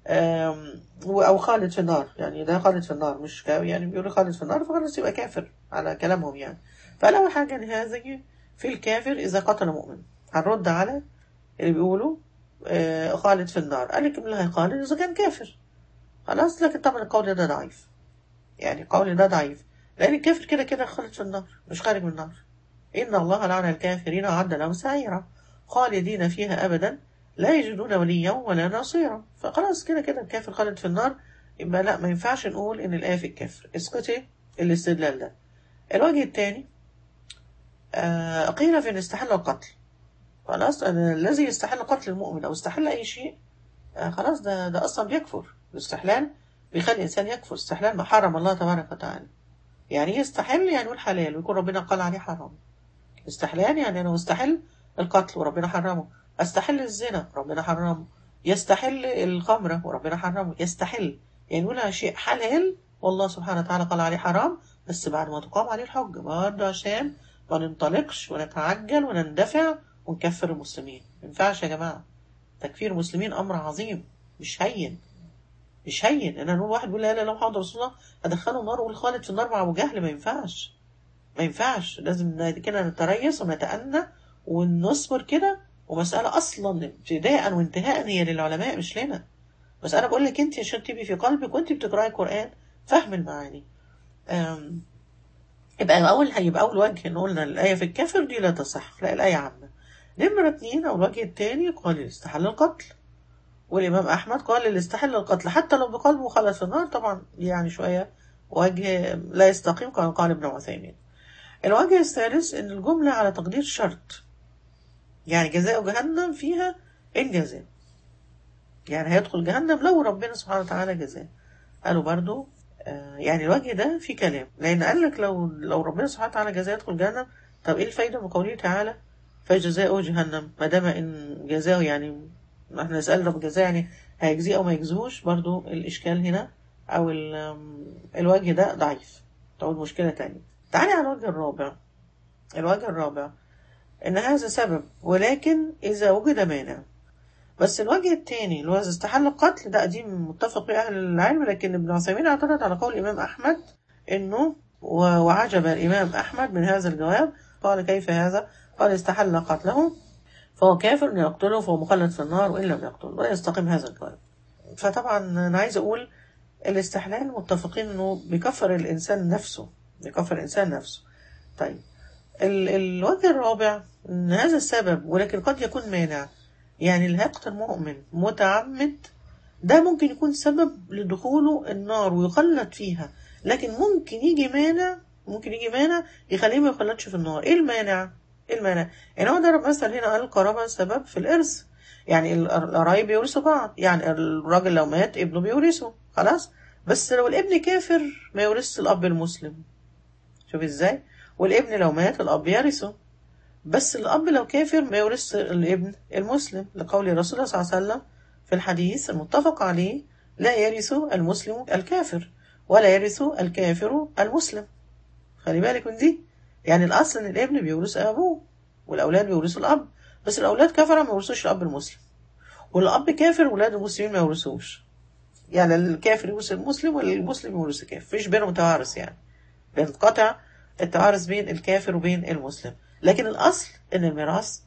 او خالد في النار يعني ده خالد في النار مش كا يعني بيقولوا خالد في النار فخلاص يبقى كافر على كلامهم يعني فالاول حاجه ان هذه في الكافر اذا قتل مؤمن هنرد على اللي بيقولوا آه خالد في النار قال لك لا خالد اذا كان كافر خلاص لكن طبعا القول ده ضعيف يعني قول ده ضعيف لان الكافر كده كده خالد في النار مش خارج من النار ان الله لعن الكافرين وعد لهم سعيرا خالدين فيها ابدا لا يجدون وليا ولا نصيرا فخلاص كده كده الكافر خالد في النار يبقى لا ما ينفعش نقول ان الايه في الكفر اسقطي الاستدلال ده الوجه الثاني آه قيل في ان استحل القتل خلاص الذي يستحل قتل المؤمن او استحل اي شيء آه خلاص ده ده اصلا بيكفر الاستحلال بيخلي الانسان يكفر استحلال ما حرم الله تبارك وتعالى يعني يستحل يعني يقول حلال ويكون ربنا قال عليه حرام استحلال يعني انا مستحل القتل وربنا حرمه استحل الزنا ربنا حرمه يستحل الخمرة وربنا حرمه يستحل يعني يقول شيء حلال والله سبحانه وتعالى قال عليه حرام بس بعد ما تقام عليه الحجة برضه عشان ما ننطلقش ونتعجل ونندفع ونكفر المسلمين ما ينفعش يا جماعة تكفير المسلمين أمر عظيم مش هين مش هين انا نقول واحد بيقول لا لا لا محمد رسول الله ادخله النار واقول خالد في النار مع ابو جهل ما ينفعش ما ينفعش لازم كده نتريث ونتأنى ونصبر كده ومسألة أصلا ابتداء وانتهاء هي للعلماء مش لنا بس أنا بقول لك أنت عشان تبقي في قلبك وأنت بتقرأي القرآن فهم المعاني أم، يبقى أول هيبقى أول وجه إن قلنا الآية في الكافر دي لا تصح لا الآية عامة نمرة اتنين أو الوجه التاني قال استحل القتل والإمام أحمد قال اللي استحل القتل حتى لو بقلبه خلد في النار طبعا يعني شوية وجه لا يستقيم كما قال ابن عثيمين الوجه الثالث إن الجملة على تقدير شرط يعني جزاء جهنم فيها الجزاء يعني هيدخل جهنم لو ربنا سبحانه وتعالى جزاه قالوا برضو آه، يعني الوجه ده في كلام لأن قال لك لو لو ربنا سبحانه وتعالى جزاه يدخل جهنم طب إيه الفايدة من قوله تعالى فجزاؤه جهنم ما دام إن جزاؤه يعني احنا نسأل رب جزاء يعني هيجزيه أو ما يجزوش برضو الإشكال هنا أو ال- آم، الوجه ده ضعيف تعود مشكلة تانية تعالي على الوجه الرابع الوجه الرابع إن هذا سبب ولكن إذا وجد مانع بس الوجه الثاني اللي هو إذا استحل القتل ده دي متفق به أهل العلم لكن ابن عثيمين اعترض على قول الإمام أحمد إنه و- وعجب الإمام أحمد من هذا الجواب قال كيف هذا؟ قال استحل قتله فهو كافر إن يقتله فهو مخلد في النار وإن لم يقتل ولا يستقيم هذا الجواب فطبعا أنا عايز أقول الاستحلال متفقين إنه بيكفر الإنسان نفسه بيكفر الإنسان نفسه طيب ال- الوجه الرابع ان هذا السبب ولكن قد يكون مانع يعني اللي هيقتل مؤمن متعمد ده ممكن يكون سبب لدخوله النار ويخلد فيها لكن ممكن يجي مانع ممكن يجي مانع يخليه ما يخلدش في النار ايه المانع ايه المانع يعني هو ضرب مثل هنا قال القرابة سبب في الارث يعني ال- القرايب بيورثوا بعض يعني الراجل لو مات ابنه بيورثه خلاص بس لو الابن كافر ما يورثش الاب المسلم شوف ازاي والابن لو مات الاب يرثه بس الاب لو كافر ما يورث الابن المسلم لقول الرسول صلى الله عليه وسلم في الحديث المتفق عليه لا يرث المسلم الكافر ولا يرث الكافر المسلم خلي بالك من دي يعني الاصل ان الابن بيورث ابوه والاولاد بيورثوا الاب بس الاولاد كفره ما يورثوش الاب المسلم والاب كافر ولاد المسلمين ما يورثوش يعني الكافر يورث المسلم والمسلم يورث الكافر مفيش بينهم توارث يعني بينقطع التوارث بين الكافر وبين المسلم لكن الأصل إن الميراث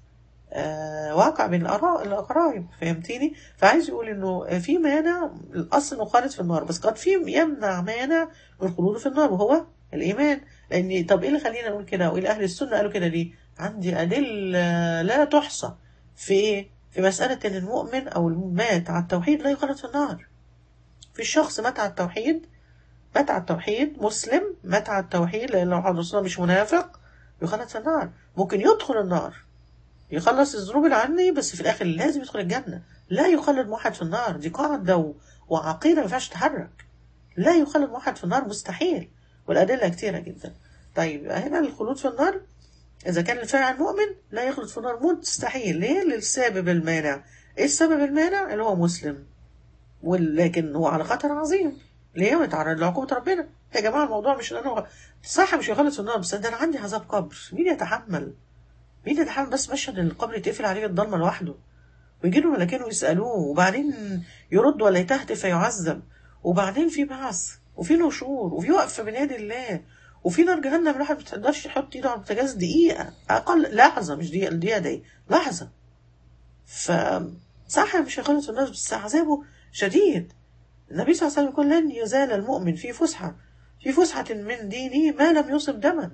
آه واقع بين الأرا- الأقارب فهمتيني فعايز يقول إنه في مانع الأصل إنه خالد في النار بس قد في يمنع مانع من خلوده في النار وهو الإيمان لأن طب إيه اللي خلينا نقول كده وإيه أهل السنة قالوا كده ليه عندي أدلة لا تحصى في إيه في مسألة إن المؤمن أو المات على التوحيد لا يخلد في النار في الشخص مات على التوحيد مات على التوحيد مسلم مات على التوحيد لأن لو محمد رسول الله مش منافق يخلد في النار ممكن يدخل النار يخلص الذنوب اللي عني بس في الآخر لازم يدخل الجنة لا يخلد موحد في النار دي قاعدة و- وعقيدة ما ينفعش تتحرك لا يخلد موحد في النار مستحيل والأدلة كتيرة جدا طيب هنا الخلود في النار إذا كان الفعل المؤمن لا يخلد في النار مستحيل ليه؟ للسبب المانع إيه السبب المانع؟ اللي هو مسلم ولكن هو على خطر عظيم ليه يتعرض لعقوبة ربنا يا جماعة الموضوع مش ان انا صح مش يخلص في النار بس ده انا عندي عذاب قبر مين يتحمل مين يتحمل بس مشهد ان القبر يتقفل عليه بالضلمة لوحده ويجي له ملاكين ويسألوه وبعدين يرد ولا يتهتف فيعذب وبعدين في بعث وفي نشور وفي وقفة من يد الله وفي نار جهنم الواحد ما بتقدرش يحط ايده على البوتاجاز دقيقة أقل لحظة مش دقيقة الدقيقة دي لحظة ف صح مش هيخلص الناس بس عذابه شديد النبي صلى الله عليه وسلم يقول لن يزال المؤمن في فسحة في فسحة من دينه ما لم يصب دما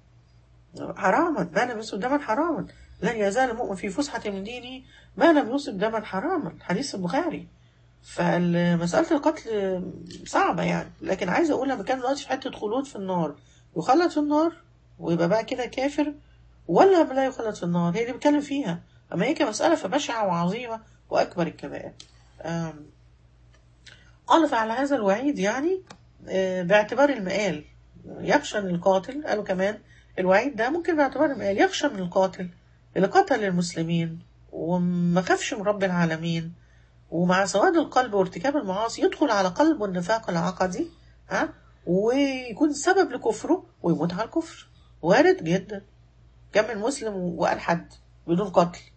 حراما ما لم يصب دما حراما لن يزال المؤمن في فسحة من دينه ما لم يصب دما حراما حديث البخاري فمسألة القتل صعبة يعني لكن عايزة أقول لما كان دلوقتي في حتة خلود في النار يخلد في النار ويبقى بقى كده كافر ولا لا يخلد في النار هي اللي بتكلم فيها أما هي كمسألة فبشعة وعظيمة وأكبر الكبائر أم، قال فعلى هذا الوعيد يعني آه، باعتبار المآل يخشى من القاتل قالوا كمان الوعيد ده ممكن باعتبار المآل يخشى من القاتل اللي قتل المسلمين وما خافش من رب العالمين ومع سواد القلب وارتكاب المعاصي يدخل على قلبه النفاق العقدي ها ويكون سبب لكفره ويموت على الكفر وارد جدا كم من مسلم وقال حد بدون قتل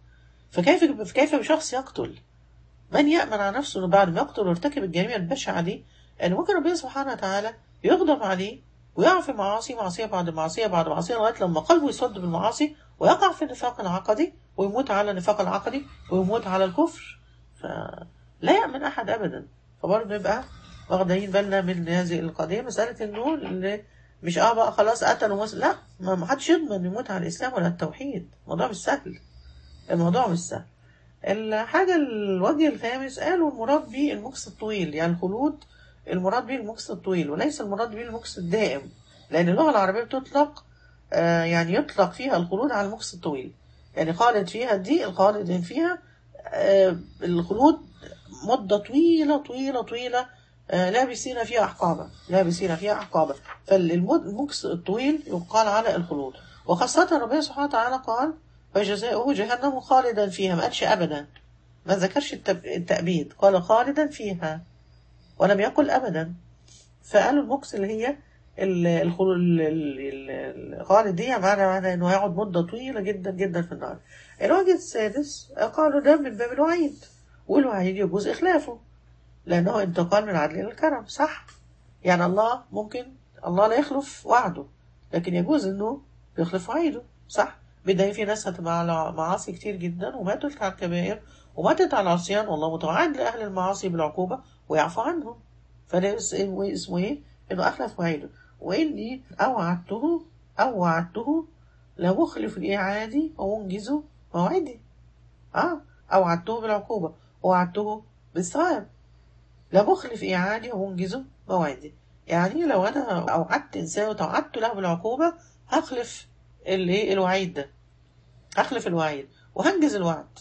فكيف كيف بشخص يقتل من يأمن على نفسه انه بعد ما يقتل ويرتكب الجريمة البشعة دي ان ممكن ربنا سبحانه وتعالى يغضب عليه ويقع في معاصي معصية بعد معصية بعد معصية لغاية لما قلبه يسود بالمعاصي ويقع في النفاق العقدي ويموت على النفاق العقدي ويموت على الكفر فلا يأمن أحد أبدا فبرضه نبقى واخدين بالنا من هذه القضية مسألة إنه اللي مش اه بقى خلاص قتلوا مس... لا ما ما حدش يضمن يموت على الإسلام ولا التوحيد الموضوع مش سهل الموضوع مش سهل الحاجة الوجه الخامس قالوا المراد به المكس الطويل يعني الخلود المراد به المكس الطويل وليس المراد به المكس الدائم لأن اللغة العربية بتطلق آه يعني يطلق فيها الخلود على المكس الطويل يعني خالد فيها دي الخالد فيها آه الخلود مدة طويلة طويلة طويلة آه لابسين فيها أحقابا لابسين فيها أحقابا فالمكس الطويل يقال على الخلود وخاصة ربنا سبحانه وتعالى قال فجزاؤه جهنم خالدا فيها ما قالش أبدا ما ذكرش التب- التأبيد قال خالدا فيها ولم يقل أبدا فقالوا المكس اللي هي ال- الخلو- ال- ال- ال- الخالد دي معنى معنى انه هيقعد مدة طويلة جدا جدا في النار الوجه السادس قالوا ده من باب الوعيد والوعيد يجوز إخلافه لأنه انتقال من العدل إلى الكرم صح يعني الله ممكن الله لا يخلف وعده لكن يجوز انه يخلف وعيده صح بداية في ناس هتبقى على معاصي كتير جدا وماتت على الكبائر وماتت على العصيان والله متوعد لأهل المعاصي بالعقوبة ويعفو عنهم فده اسمه اسمه ايه؟ انه اخلف وعيده واني اوعدته اوعدته لمخلف الاعادي ومنجز موعدي اه اوعدته بالعقوبة ووعدته بالثواب لمخلف اعادي ومنجز موعدي يعني لو انا اوعدت انسان وتوعدت له بالعقوبة هخلف الايه الوعيد ده هخلف الوعيد وهنجز الوعد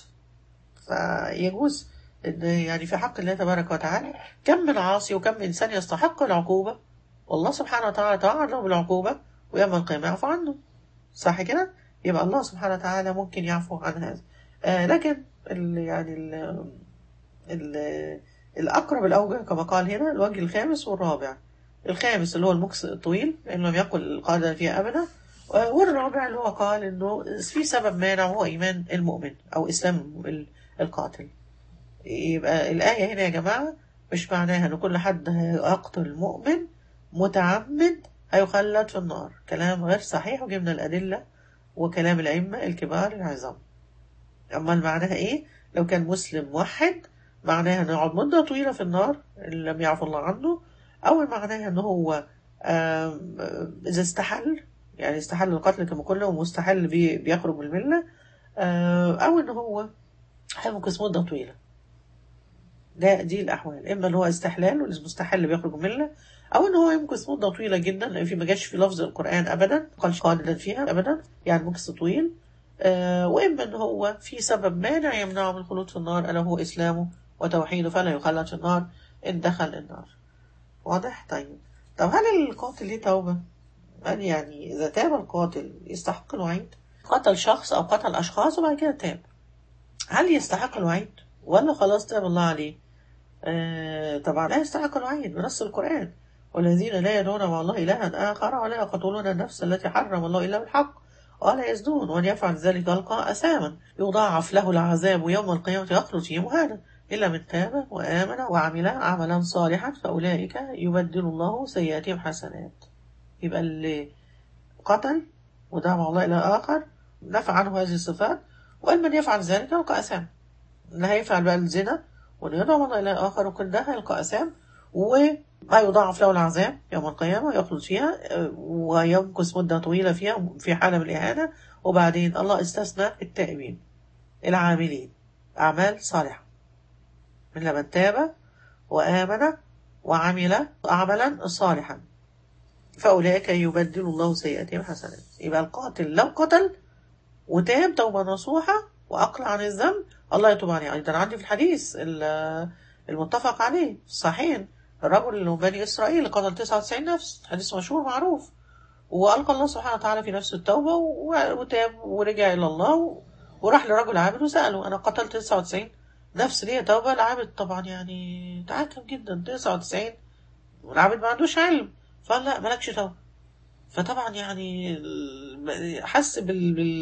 فيجوز ان يعني في حق الله تبارك وتعالى كم من عاصي وكم من انسان يستحق العقوبة والله سبحانه وتعالى توعد له بالعقوبة ويوم القيامة يعفو عنه صح كده؟ يبقى الله سبحانه وتعالى ممكن يعفو عن هذا آه لكن ال يعني ال ال الأقرب الأوجه كما قال هنا الوجه الخامس والرابع الخامس اللي هو المكس الطويل لأنه لم يقل القاعدة فيها أبدا آه، والرابع اللي هو قال إنه في سبب مانع وهو إيمان المؤمن أو إسلام ال- القاتل يبقى الآية هنا يا جماعة مش معناها إن كل حد هيقتل مؤمن متعمد هيخلد في النار كلام غير صحيح وجبنا الأدلة وكلام الأئمة الكبار العظام أما معناها إيه لو كان مسلم موحد معناها إنه يقعد مدة طويلة في النار إن لم يعفو الله عنه أو معناها إنه هو آم، إذا استحل يعني استحل القتل كما قلنا ومستحل بي- بيخرج من الملة آم، أو إن هو هيمكث مدة طويلة ده دي الأحوال إما إن هو استحلال والمستحل بيخرج من الملة أو إن هو يمكث مدة طويلة جدا لأن في ما جاش في لفظ القرآن أبدا قالش خالدا فيها أبدا يعني مكث طويل آه وإما إن هو في سبب مانع يمنعه من الخلود في النار ألا هو إسلامه وتوحيده فلا يخلد في النار إن دخل النار واضح طيب طب هل القاتل ليه توبة؟ هل يعني إذا تاب القاتل يستحق الوعيد؟ قتل شخص أو قتل أشخاص وبعد كده تاب هل يستحق الوعيد؟ ولا خلاص تاب الله عليه؟ آه طبعا لا يستحق الوعيد بنص القرآن والذين لا يدعون مع الله إلها آخر ولا يقتلون النفس التي حرم الله إلا بالحق ولا يزنون ومن يفعل ذلك يلقى أثاما يضاعف له العذاب يوم القيامة يخلد فيه مهانا إلا من تاب وآمن وعمل عملا صالحا فأولئك يبدل الله سيئاتهم حسنات يبقى اللي قتل ودعا مع الله إلى آخر نفع عنه هذه الصفات وإن من يفعل ذلك يلقى أثام اللي هيفعل بقى الزنا وإن يدعو مع الله إلى آخر وكل ده هيلقى أثام وما يضاعف له العذاب يوم القيامة يخلد فيها آه، ويمكث مدة طويلة فيها في حالة من الإهانة وبعدين الله استثنى التائبين العاملين أعمال صالحة من من تاب وآمن وعمل عملا صالحا فأولئك يبدل الله سيئاتهم حسنات يبقى القاتل لو قتل وتاب توبة نصوحة وأقلع عن الذنب الله يتوب عليه أيضا عندي في الحديث ال- المتفق عليه صحيح الرجل اللي من بني إسرائيل قتل 99 نفس حديث مشهور معروف وألقى الله سبحانه وتعالى في نفسه التوبة و- وتاب ورجع إلى الله و- وراح لرجل عابد وسأله أنا قتلت 99 نفس ليه توبة العابد طبعا يعني تعجب جدا 99 والعابد ما عندوش علم فقال لا مالكش توبة فطبعا يعني ال- حس بال... بال...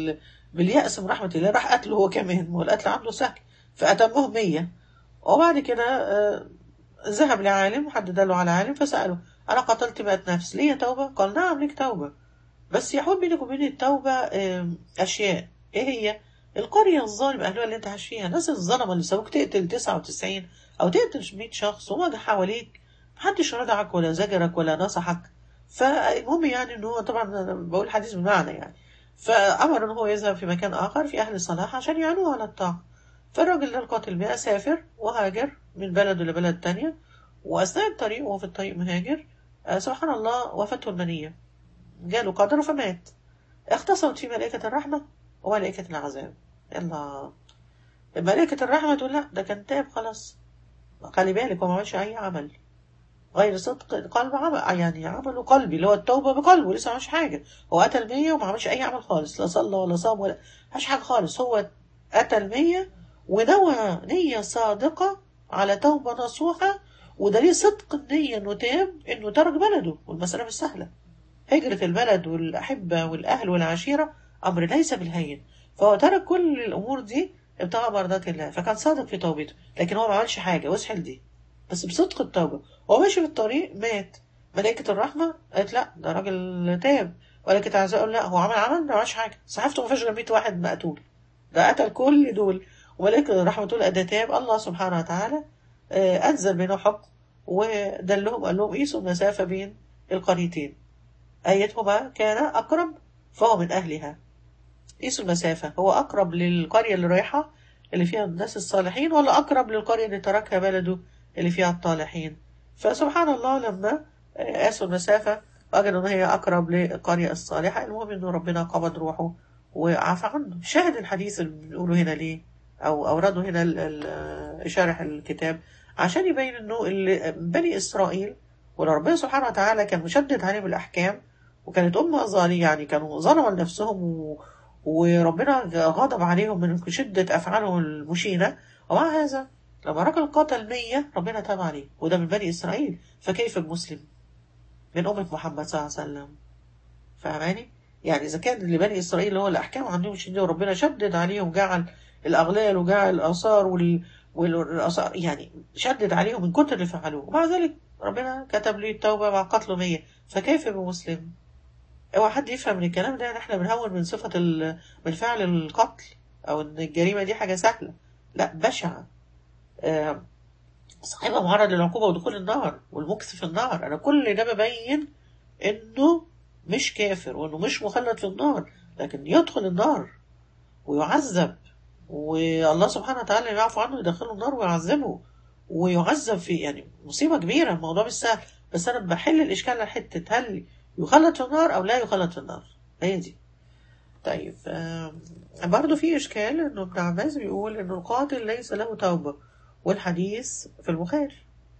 باليأس من رحمة الله راح قتله هو كمان والقتل عنده سهل فأتمهم مية وبعد كده آه، ذهب لعالم حد دله على عالم فسأله أنا قتلت مئة نفس ليه توبة؟ قال نعم ليك توبة بس يحول بينك وبين التوبة آم، أشياء إيه هي؟ القرية الظالم أهلها اللي أنت عايش فيها الناس الظلمة اللي سابوك تقتل 99 أو تقتل 100 شخص وما حواليك محدش ردعك ولا زجرك ولا نصحك فالمهم يعني إن هو طبعا أنا بقول حديث بمعنى يعني فأمر إن هو يذهب في مكان آخر في أهل الصلاح عشان يعينوه على الطاعة فالراجل ده القاتل بقى سافر وهاجر من بلد لبلد تانية وأثناء الطريق وهو في الطريق مهاجر آه، سبحان الله وفاته المنية جاله قدر فمات اختصمت في ملائكة الرحمة وملائكة العذاب يلا ملائكة الرحمة تقول لا ده كان تاب خلاص خلي بالك هو ما عملش أي عمل غير صدق قلب عمل يعني عمله قلبي اللي هو التوبة بقلبه لسه ما عملش حاجة هو قتل مية وما عملش أي عمل خالص لا صلى ولا صام ولا مش حاجة خالص هو قتل مية ونوى نية صادقة على توبة نصوحة ودليل صدق النية إنه تاب إنه ترك بلده والمسألة مش سهلة هجرة البلد والأحبة والأهل والعشيرة أمر ليس بالهين فهو ترك كل الأمور دي ابتغى مرضات الله فكان صادق في توبته لكن هو ما عملش حاجة وسحل دي بس بصدق التوبة هو ماشي في الطريق مات ملائكة الرحمة قالت لا ده راجل تاب ملائكة العذاب قال لا هو عمل عمل ما عملش حاجة صحيفته ما فيهاش غير 100 واحد مقتول ده قتل كل دول وملائكة الرحمة تقول ده تاب الله سبحانه وتعالى آه، أنزل بينهم حكم ودلهم قال لهم قيسوا المسافة بين القريتين أيتهما كان أقرب فهو من أهلها قيسوا المسافة هو أقرب للقرية اللي رايحة اللي فيها الناس الصالحين ولا أقرب للقرية اللي تركها بلده اللي فيها الطالحين فسبحان الله لما قاسوا المسافة وجدوا إن هي أقرب للقرية الصالحة المهم إنه ربنا قبض روحه وعفى عنه شاهد الحديث اللي بنقوله هنا ليه أو أورده هنا ال- ال- شارح الكتاب عشان يبين إنه اللي بني إسرائيل ولو ربنا سبحانه وتعالى كان مشدد عليهم الأحكام وكانت أمة ظالمة يعني كانوا ظلموا لنفسهم و... وربنا غضب عليهم من شدة أفعالهم المشينة ومع هذا لما رجل قتل مية ربنا تاب عليه وده من بني إسرائيل فكيف بمسلم من أمة محمد صلى الله عليه وسلم فاهماني؟ يعني إذا كان لبني إسرائيل هو الأحكام عندهم شديدة وربنا شدد عليهم جعل الأغلال وجعل الآثار وال... والآثار يعني شدد عليهم من كتر اللي فعلوه ومع ذلك ربنا كتب لي التوبة مع قتله مية فكيف بمسلم؟ اوعى حد يفهم من الكلام ده ان احنا بنهون من صفة ال... من فعل القتل او ان الجريمة دي حاجة سهلة لا بشعة آه، صاحبها معرض للعقوبة ودخول النار والمكث في النار انا كل ده ببين انه مش كافر وانه مش مخلد في النار لكن يدخل النار ويعذب والله سبحانه وتعالى يعفو عنه يدخله النار ويعذبه ويعذب في يعني مصيبة كبيرة الموضوع مش سهل بس أنا بحل الإشكال على حتة هل يخلد في النار أو لا يخلد في النار هي دي طيب آم، برضه في إشكال إنه ابن عباس بيقول إنه القاتل ليس له توبة والحديث في البخاري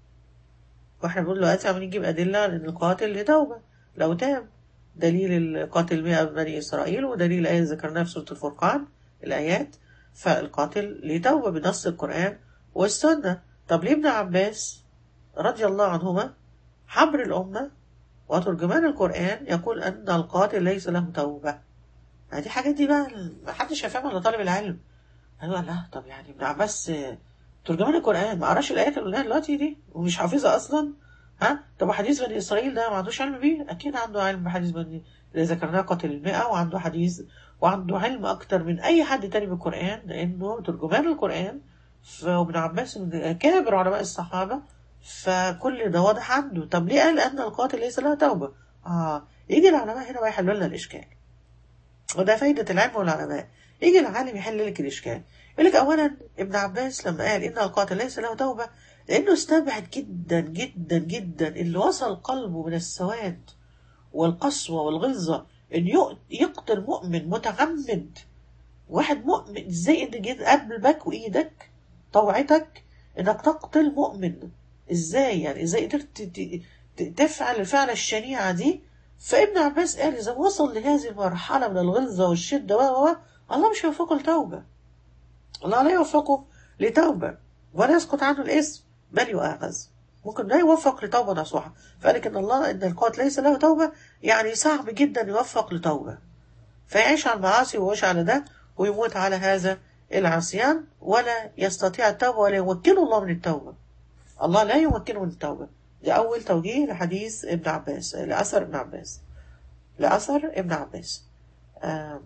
واحنا بنقول دلوقتي عمالين نجيب أدلة على إن القاتل له توبة لو تاب دليل القاتل مئة بني إسرائيل ودليل آية ذكرناها في سورة الفرقان الآيات فالقاتل ليه توبة بنص القرآن والسنة طب ليه ابن عباس رضي الله عنهما حبر الأمة وترجمان القرآن يقول أن القاتل ليس له توبة ما دي حاجات دي بقى ما حدش هيفهمها إلا طالب العلم قالوا لا طب يعني ابن عباس آه، ترجمان القرآن ما قراش الآيات اللي قلناها دلوقتي دي ومش حافظها أصلا ها طب حديث بني إسرائيل ده ما عندوش علم بيه أكيد عنده علم بحديث بني اللي ذكرناه قاتل المئة وعنده حديث وعنده علم أكتر من أي حد تاني بالقرآن لأنه ترجمان القرآن فابن عباس من كابر علماء الصحابة فكل ده واضح عنده طب ليه قال أن القاتل ليس له توبة آه يجي العلماء هنا بقى يحلوا لنا الإشكال وده فايدة العلم والعلماء يجي العالم يحل لك الإشكال يقول لك أولا ابن عباس لما قال إن القاتل ليس له توبة لأنه استبعد جدا جدا جدا اللي وصل قلبه من السواد والقسوة والغلظة إن يق- يقتل مؤمن متعمد واحد مؤمن ازاي انت جيت قلبك وايدك طوعتك انك تقتل مؤمن ازاي يعني ازاي قدرت ت- ت- تفعل الفعلة الشنيعة دي فابن عباس قال اذا وصل لهذه المرحلة من الغلظة والشدة و و- و، الله مش هيوفقه لتوبة الله لا يوفقه لتوبة ولا يسقط عنه الاسم بل يؤاخذ ممكن لا يوفق لتوبة نصوحة فقالك ان الله ان القاتل ليس له توبة يعني صعب جدا يوفق لتوبة فيعيش على المعاصي ويعيش على ده ويموت على هذا العصيان ولا يستطيع التوبة ولا يمكنه الله من التوبة الله لا يمكنه من التوبة دي أول توجيه لحديث ابن عباس لأثر ابن عباس لأثر ابن عباس آه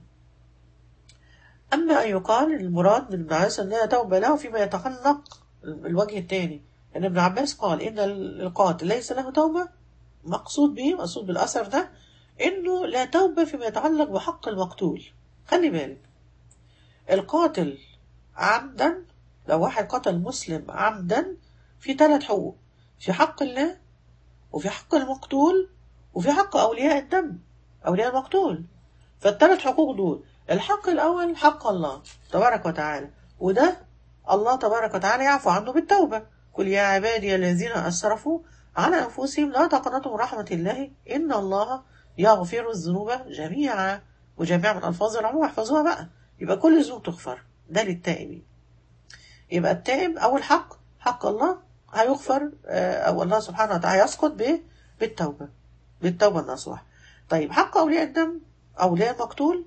أما أن يقال المراد من ابن عباس أنها توبة له فيما يتعلق الوجه الثاني أن ابن عباس قال إن القاتل ليس له توبة مقصود به مقصود بالأثر ده إنه لا توبة فيما يتعلق بحق المقتول خلي بالك القاتل عمدا لو واحد قتل مسلم عمدا في ثلاث حقوق في حق الله وفي حق المقتول وفي حق أولياء الدم أولياء المقتول فالثلاث حقوق دول الحق الأول حق الله تبارك وتعالى وده الله تبارك وتعالى يعفو عنه بالتوبة قل يا عبادي الذين أسرفوا على أنفسهم لا تقنطوا من رحمة الله إن الله يغفر الذنوب جميعا وجميع من ألفاظ العموم احفظوها بقى يبقى كل الذنوب تغفر ده للتائبين يبقى التائب أول حق حق الله هيغفر أو الله سبحانه وتعالى يسقط بالتوبة بالتوبة النصوح طيب حق أولياء الدم أولياء مقتول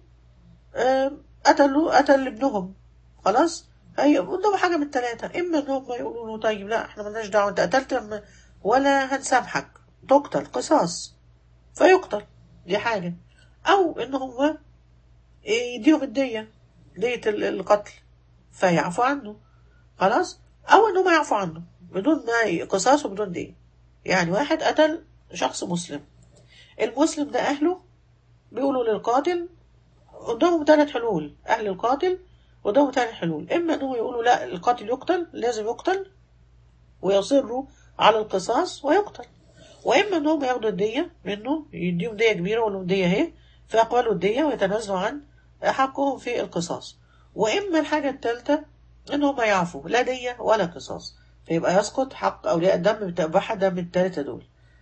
قتلوا قتل ابنهم خلاص هي قدامه حاجة من الثلاثة إما إن هم يقولوا له طيب لا إحنا مالناش دعوة أنت قتلت ولا هنسامحك تقتل قصاص فيقتل دي حاجة أو إن هم يديهم الدية دية القتل فيعفو عنه خلاص أو إن هم يعفو عنه بدون ما قصاص وبدون دية يعني واحد قتل شخص مسلم المسلم ده أهله بيقولوا للقاتل قدامهم ثلاث حلول أهل القاتل قدامهم ثلاث حلول إما إنهم يقولوا لا القاتل يقتل لازم يقتل ويصروا على القصاص ويقتل وإما إنهم ياخدوا الدية منه يديهم دية كبيرة ويقولوا الدية أهي فيقبلوا الدية ويتنازلوا عن حقهم في القصاص وإما الحاجة الثالثة إنهم يعفوا لا دية ولا قصاص فيبقى يسقط حق أولياء الدم بواحدة من الثلاثة دول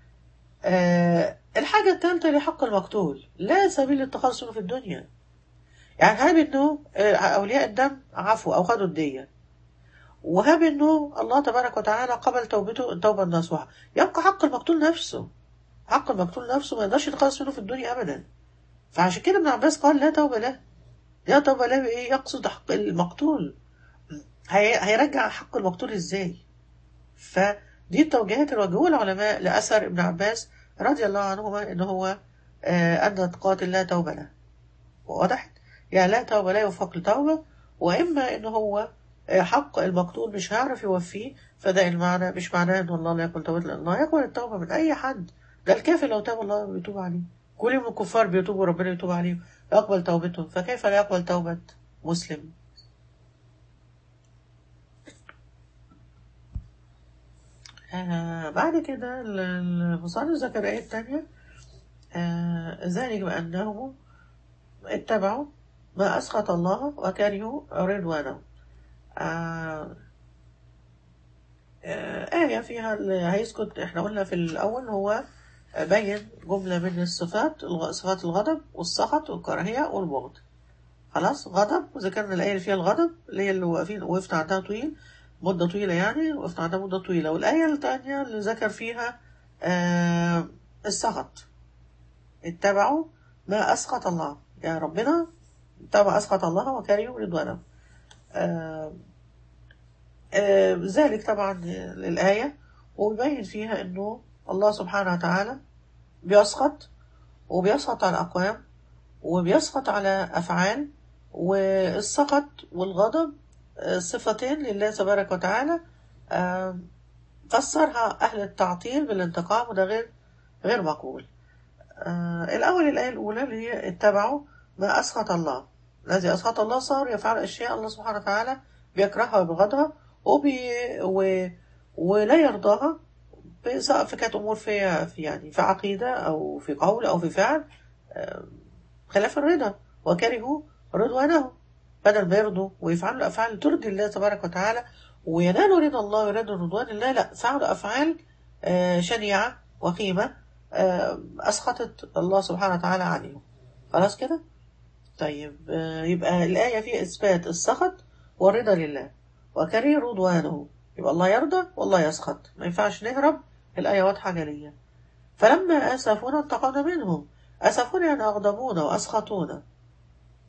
أه الحاجة الثالثة لحق المقتول لا سبيل للتخلص منه في الدنيا يعني هاب انه اولياء الدم عفوا او خدوا الدية وهاب انه الله تبارك وتعالى قبل توبته التوبة النصوحة يبقى حق المقتول نفسه حق المقتول نفسه ما يقدرش يتخلص منه في الدنيا ابدا فعشان كده ابن عباس قال لا توبة له لا توبة له ايه يقصد حق المقتول هي... هيرجع حق المقتول ازاي فدي التوجيهات اللي وجهوها العلماء لأثر ابن عباس رضي الله عنهما ان هو آه أن القاتل لا توبة له وضحت يعني لا توبة لا يوفق لتوبة وإما إن هو حق المقتول مش هيعرف يوفيه فده المعنى مش معناه إن الله لا يقبل توبة لأن الله يقبل التوبة من أي حد ده الكافر لو تاب الله بيتوب عليه كل من الكفار بيتوبوا ربنا يتوب عليهم يقبل توبتهم فكيف لا يقبل توبة مسلم آه بعد كده المصنف ذكر آية تانية آه ذلك بأنهم اتبعوا ما أسخط الله وكرهوا رضوانه آه آه آية فيها هيسكت احنا قلنا في الأول هو بين جملة من الصفات صفات الغضب والسخط والكراهية والبغض خلاص غضب وذكرنا الآية اللي فيها الغضب اللي هي اللي واقفين وقفنا عندها طويل مدة طويلة يعني وقفنا عندها مدة طويلة والآية الثانية اللي ذكر فيها آه السخط اتبعوا ما أسخط الله يا ربنا تبع أسخط الله وكرهوا رضوانه آه آه ذلك طبعا الآية ويبين فيها أنه الله سبحانه وتعالى بيسخط وبيسخط على أقوام وبيسخط على أفعال والسخط والغضب صفتين لله تبارك وتعالى آه فسرها أهل التعطيل بالانتقام وده غير غير مقبول الأول الآية الأولى اللي هي اتبعوا ما أسخط الله الذي أسخط الله صار يفعل أشياء الله سبحانه وتعالى بيكرهها وبيبغضها وبي و... ولا يرضاها سواء في كانت أمور في... في يعني في عقيدة أو في قول أو في فعل خلاف الرضا وكرهوا رضوانه بدل ما يرضوا ويفعلوا الأفعال ترضي الله تبارك وتعالى وينالوا رضا الله ويرضوا رضوان الله لا فعلوا أفعال شنيعة وخيمة أسخطت الله سبحانه وتعالى عليهم خلاص كده طيب يبقى الآية فيها إثبات السخط والرضا لله وكره رضوانه يبقى الله يرضى والله يسخط ما ينفعش نهرب الآية واضحة جلية فلما أسفونا انتقمنا منهم أسفونا يعني أغضبونا وأسخطونا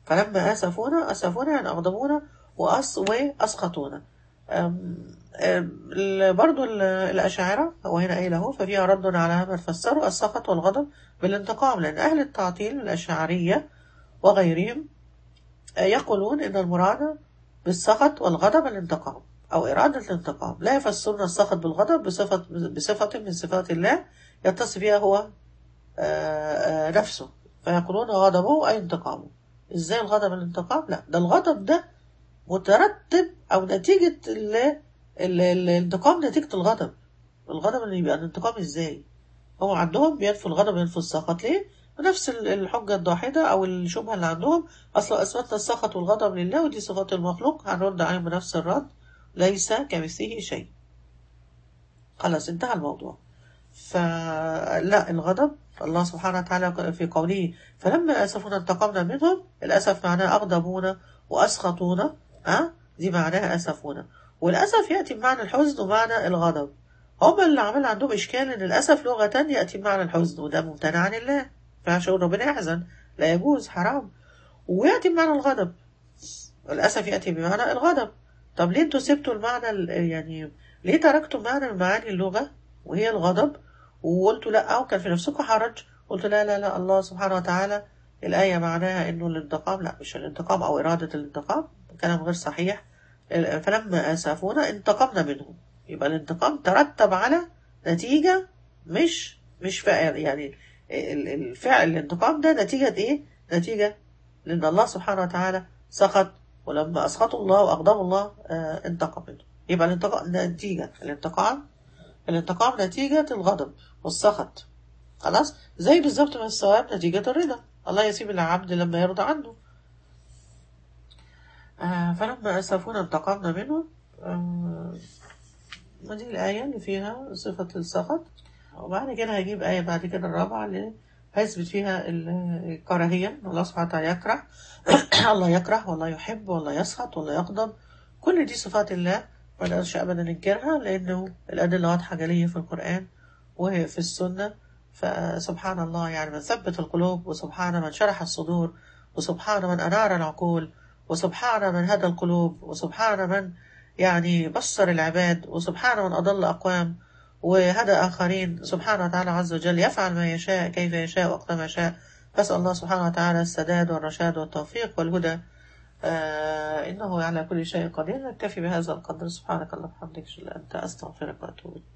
فلما اسفونا اسفونا يعني اغضبونا وأس واسخطونا أم- أم، ال- برضو ال- الأشاعرة هو هنا قايل أهو ففيها رد على من فسروا السخط والغضب بالانتقام لأن أهل التعطيل من الأشاعرية وغيرهم آه، يقولون إن المراد بالسخط والغضب الانتقام أو إرادة الانتقام لا يفسرون السخط بالغضب بصفة بصفة من صفات الله يتصف بها هو آه، آه، نفسه فيقولون غضبه أي انتقامه إزاي الغضب الانتقام؟ لا ده الغضب ده مترتب او نتيجه ال ال- ال- الانتقام نتيجه الغضب الغضب اللي يبقى الانتقام ازاي هو عندهم بينفوا الغضب وينفوا السخط ليه بنفس ال- الحجه الضاحده او الشبهه اللي عندهم اصلا اثبتنا السخط والغضب لله ودي صفات المخلوق هنرد عليهم بنفس الرد ليس كمثله شيء خلاص انتهى الموضوع فلا الغضب الله سبحانه وتعالى في قوله فلما اسفونا انتقمنا منهم الاسف معناه اغضبونا واسخطونا ها دي معناها اسفونا والاسف ياتي بمعنى الحزن ومعنى الغضب هما اللي عمل عندهم اشكال ان الاسف لغه ياتي بمعنى الحزن وده ممتنع عن الله فعشان ربنا يحزن لا يجوز حرام وياتي بمعنى الغضب الاسف ياتي بمعنى الغضب طب ليه انتوا سبتوا المعنى ال- يعني ليه تركتوا معنى من معاني اللغه وهي الغضب وقلتوا لا وكان في نفسكم حرج قلت لا لا لا الله سبحانه وتعالى الآية معناها إنه الانتقام لا مش الانتقام أو إرادة الانتقام كلام غير صحيح فلما آسفونا انتقمنا منهم يبقى الانتقام ترتب على نتيجة مش مش فعل يعني ال- الفعل الانتقام ده نتيجة إيه؟ نتيجة لأن الله سبحانه وتعالى سخط ولما أسخطوا الله وأغضبوا الله آه، انتقم منه يبقى الانتقام نتيجة الانتقام الانتقام نتيجة الغضب والسخط خلاص زي بالظبط ما الثواب نتيجة الرضا الله يسيب العبد لما يرضى عنه آه فلما أسفونا انتقمنا منه آه ودي الآية اللي فيها صفة السخط وبعد كده هجيب آية بعد كده الرابعة اللي هيثبت فيها ال- الكراهية إن الله سبحانه وتعالى يكره الله يكره والله يحب والله يسخط والله يغضب كل دي صفات الله ما نقدرش أبدا ننكرها لأنه الأدلة واضحة جلية في القرآن وفي السنة فسبحان الله يعني من ثبت القلوب وسبحان من شرح الصدور وسبحان من أنار العقول وسبحان من هدى القلوب وسبحان من يعني بصر العباد وسبحان من أضل أقوام وهدى آخرين سبحانه وتعالى عز وجل يفعل ما يشاء كيف يشاء وقت ما يشاء فأسأل الله سبحانه وتعالى السداد والرشاد والتوفيق والهدى آه إنه على كل شيء قدير نكتفي بهذا القدر سبحانك اللهم وبحمدك أشهد أن لا إله إلا أنت أستغفرك وأتوب إليك